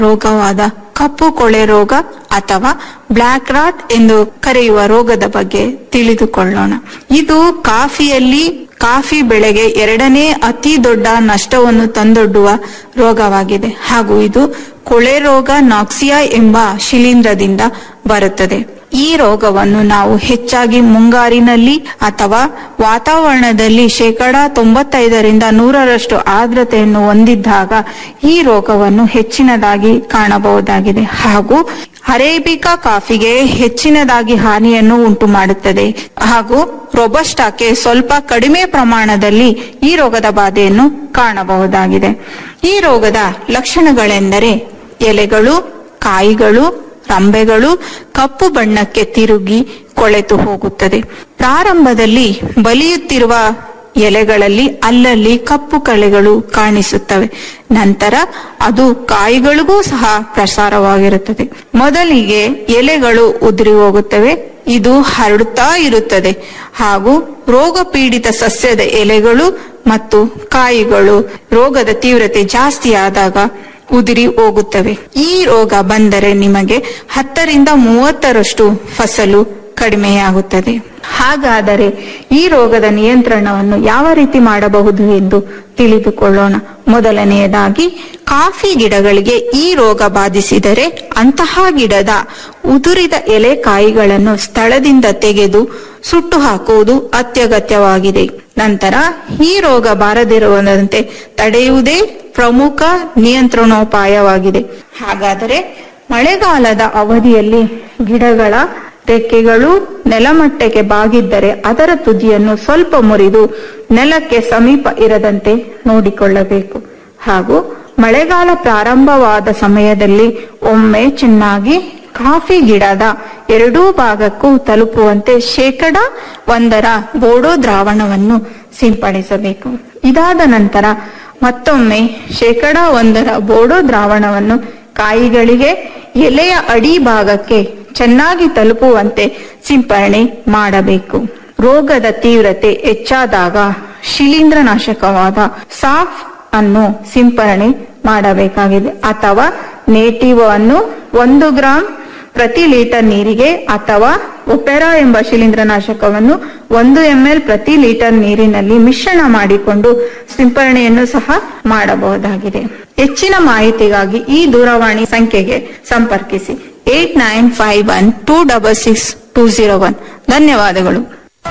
ರೋಗವಾದ ಕಪ್ಪು ಕೊಳೆ ರೋಗ ಅಥವಾ ಬ್ಲ್ಯಾಕ್ ರಾಟ್ ಎಂದು ಕರೆಯುವ ರೋಗದ ಬಗ್ಗೆ ತಿಳಿದುಕೊಳ್ಳೋಣ ಇದು ಕಾಫಿಯಲ್ಲಿ ಕಾಫಿ ಬೆಳೆಗೆ ಎರಡನೇ ಅತಿ ದೊಡ್ಡ ನಷ್ಟವನ್ನು ತಂದೊಡ್ಡುವ ರೋಗವಾಗಿದೆ ಹಾಗೂ ಇದು ಕೊಳೆ ರೋಗ ನಾಕ್ಸಿಯಾ ಎಂಬ ಶಿಲೀಂಧ್ರದಿಂದ ಬರುತ್ತದೆ ಈ ರೋಗವನ್ನು ನಾವು ಹೆಚ್ಚಾಗಿ ಮುಂಗಾರಿನಲ್ಲಿ ಅಥವಾ ವಾತಾವರಣದಲ್ಲಿ ಶೇಕಡ ತೊಂಬತ್ತೈದರಿಂದ ನೂರರಷ್ಟು ಆರ್ದ್ರತೆಯನ್ನು ಹೊಂದಿದ್ದಾಗ ಈ ರೋಗವನ್ನು ಹೆಚ್ಚಿನದಾಗಿ ಕಾಣಬಹುದಾಗಿದೆ ಹಾಗೂ ಅರೇಬಿಕಾ ಕಾಫಿಗೆ ಹೆಚ್ಚಿನದಾಗಿ ಹಾನಿಯನ್ನು ಉಂಟು ಮಾಡುತ್ತದೆ ಹಾಗೂ ರೊಬಸ್ಟಾಕ್ಕೆ ಸ್ವಲ್ಪ ಕಡಿಮೆ ಪ್ರಮಾಣದಲ್ಲಿ ಈ ರೋಗದ ಬಾಧೆಯನ್ನು ಕಾಣಬಹುದಾಗಿದೆ ಈ ರೋಗದ ಲಕ್ಷಣಗಳೆಂದರೆ ಎಲೆಗಳು ಕಾಯಿಗಳು ರಂಬೆಗಳು ಕಪ್ಪು ಬಣ್ಣಕ್ಕೆ ತಿರುಗಿ ಕೊಳೆತು ಹೋಗುತ್ತದೆ ಪ್ರಾರಂಭದಲ್ಲಿ ಬಲಿಯುತ್ತಿರುವ ಎಲೆಗಳಲ್ಲಿ ಅಲ್ಲಲ್ಲಿ ಕಪ್ಪು ಕಳೆಗಳು ಕಾಣಿಸುತ್ತವೆ ನಂತರ ಅದು ಕಾಯಿಗಳಿಗೂ ಸಹ ಪ್ರಸಾರವಾಗಿರುತ್ತದೆ ಮೊದಲಿಗೆ ಎಲೆಗಳು ಉದುರಿ ಹೋಗುತ್ತವೆ ಇದು ಹರಡುತ್ತಾ ಇರುತ್ತದೆ ಹಾಗೂ ರೋಗ ಪೀಡಿತ ಸಸ್ಯದ ಎಲೆಗಳು ಮತ್ತು ಕಾಯಿಗಳು ರೋಗದ ತೀವ್ರತೆ ಜಾಸ್ತಿ ಆದಾಗ ಉದುರಿ ಹೋಗುತ್ತವೆ ಈ ರೋಗ ಬಂದರೆ ನಿಮಗೆ ಹತ್ತರಿಂದ ಮೂವತ್ತರಷ್ಟು ಫಸಲು ಕಡಿಮೆಯಾಗುತ್ತದೆ ಹಾಗಾದರೆ ಈ ರೋಗದ ನಿಯಂತ್ರಣವನ್ನು ಯಾವ ರೀತಿ ಮಾಡಬಹುದು ಎಂದು ತಿಳಿದುಕೊಳ್ಳೋಣ ಮೊದಲನೆಯದಾಗಿ ಕಾಫಿ ಗಿಡಗಳಿಗೆ ಈ ರೋಗ ಬಾಧಿಸಿದರೆ ಅಂತಹ ಗಿಡದ ಉದುರಿದ ಎಲೆ ಕಾಯಿಗಳನ್ನು ಸ್ಥಳದಿಂದ ತೆಗೆದು ಸುಟ್ಟು ಹಾಕುವುದು ಅತ್ಯಗತ್ಯವಾಗಿದೆ ನಂತರ ಈ ರೋಗ ಬಾರದಿರುವಂತೆ ತಡೆಯುವುದೇ ಪ್ರಮುಖ ನಿಯಂತ್ರಣೋಪಾಯವಾಗಿದೆ ಹಾಗಾದರೆ ಮಳೆಗಾಲದ ಅವಧಿಯಲ್ಲಿ ಗಿಡಗಳ ರೆಕ್ಕೆಗಳು ನೆಲಮಟ್ಟಕ್ಕೆ ಬಾಗಿದ್ದರೆ ಅದರ ತುದಿಯನ್ನು ಸ್ವಲ್ಪ ಮುರಿದು ನೆಲಕ್ಕೆ ಸಮೀಪ ಇರದಂತೆ ನೋಡಿಕೊಳ್ಳಬೇಕು ಹಾಗೂ ಮಳೆಗಾಲ ಪ್ರಾರಂಭವಾದ ಸಮಯದಲ್ಲಿ ಒಮ್ಮೆ ಚೆನ್ನಾಗಿ ಕಾಫಿ ಗಿಡದ ಎರಡೂ ಭಾಗಕ್ಕೂ ತಲುಪುವಂತೆ ಶೇಕಡ ಒಂದರ ಬೋಡೋ ದ್ರಾವಣವನ್ನು ಸಿಂಪಡಿಸಬೇಕು ಇದಾದ ನಂತರ ಮತ್ತೊಮ್ಮೆ ಶೇಕಡ ಒಂದರ ಬೋಡೋ ದ್ರಾವಣವನ್ನು ಕಾಯಿಗಳಿಗೆ ಎಲೆಯ ಅಡಿ ಭಾಗಕ್ಕೆ ಚೆನ್ನಾಗಿ ತಲುಪುವಂತೆ ಸಿಂಪರಣೆ ಮಾಡಬೇಕು ರೋಗದ ತೀವ್ರತೆ ಹೆಚ್ಚಾದಾಗ ಶಿಲೀಂಧ್ರನಾಶಕವಾದ ಸಾಫ್ ಅನ್ನು ಸಿಂಪರಣೆ ಮಾಡಬೇಕಾಗಿದೆ ಅಥವಾ ನೇಟಿವ್ ಅನ್ನು ಒಂದು ಗ್ರಾಂ ಪ್ರತಿ ಲೀಟರ್ ನೀರಿಗೆ ಅಥವಾ ಒಪೆರಾ ಎಂಬ ಶಿಲೀಂಧ್ರನಾಶಕವನ್ನು ಒಂದು ಎಂಎಲ್ ಪ್ರತಿ ಲೀಟರ್ ನೀರಿನಲ್ಲಿ ಮಿಶ್ರಣ ಮಾಡಿಕೊಂಡು ಸಿಂಪರಣೆಯನ್ನು ಸಹ ಮಾಡಬಹುದಾಗಿದೆ ಹೆಚ್ಚಿನ ಮಾಹಿತಿಗಾಗಿ ಈ ದೂರವಾಣಿ ಸಂಖ್ಯೆಗೆ ಸಂಪರ್ಕಿಸಿ eight nine five one two double six two zero one ಧನ್ಯವಾದಗಳು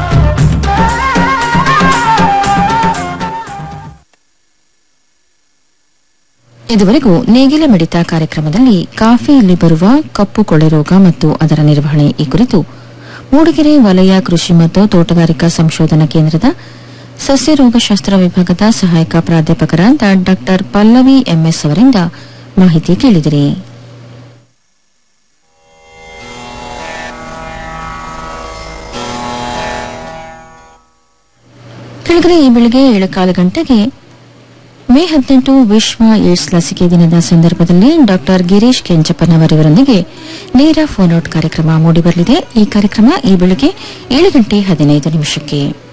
ಇದುವರೆಗೂ ನೇಗಿಲ ಮಿಡಿತ ಕಾರ್ಯಕ್ರಮದಲ್ಲಿ ಕಾಫಿಯಲ್ಲಿ ಬರುವ ಕಪ್ಪು ಕೊಳೆ ರೋಗ ಮತ್ತು ಅದರ ನಿರ್ವಹಣೆ ಈ ಕುರಿತು ಮೂಡಿಗೆರೆ ವಲಯ ಕೃಷಿ ಮತ್ತು ತೋಟಗಾರಿಕಾ ಸಂಶೋಧನಾ ಕೇಂದ್ರದ ಸಸ್ಯ ರೋಗಶಾಸ್ತ್ರ ವಿಭಾಗದ ಸಹಾಯಕ ಪ್ರಾಧ್ಯಾಪಕರಾದ ಡಾ ಪಲ್ಲವಿ ಎಂಎಸ್ ಅವರಿಂದ ಮಾಹಿತಿ ಕೇಳಿದಿರಿ ಕೆಳಗಡೆ ಈ ಬೆಳಗ್ಗೆ ಏಳು ಕಾಲು ಗಂಟೆಗೆ ಮೇ ಹದಿನೆಂಟು ವಿಶ್ವ ಏಡ್ಸ್ ಲಸಿಕೆ ದಿನದ ಸಂದರ್ಭದಲ್ಲಿ ಡಾಕ್ಟರ್ ಗಿರೀಶ್ ಕೆಂಚಪ್ಪನವರವರೊಂದಿಗೆ ನೇರ ಫೋನ್ ಔಟ್ ಕಾರ್ಯಕ್ರಮ ಮೂಡಿಬರಲಿದೆ ಈ ಕಾರ್ಯಕ್ರಮ ಈ ಬೆಳಗ್ಗೆ ಏಳು ಗಂಟೆ ಹದಿನೈದು ನಿಮಿಷಕ್ಕೆ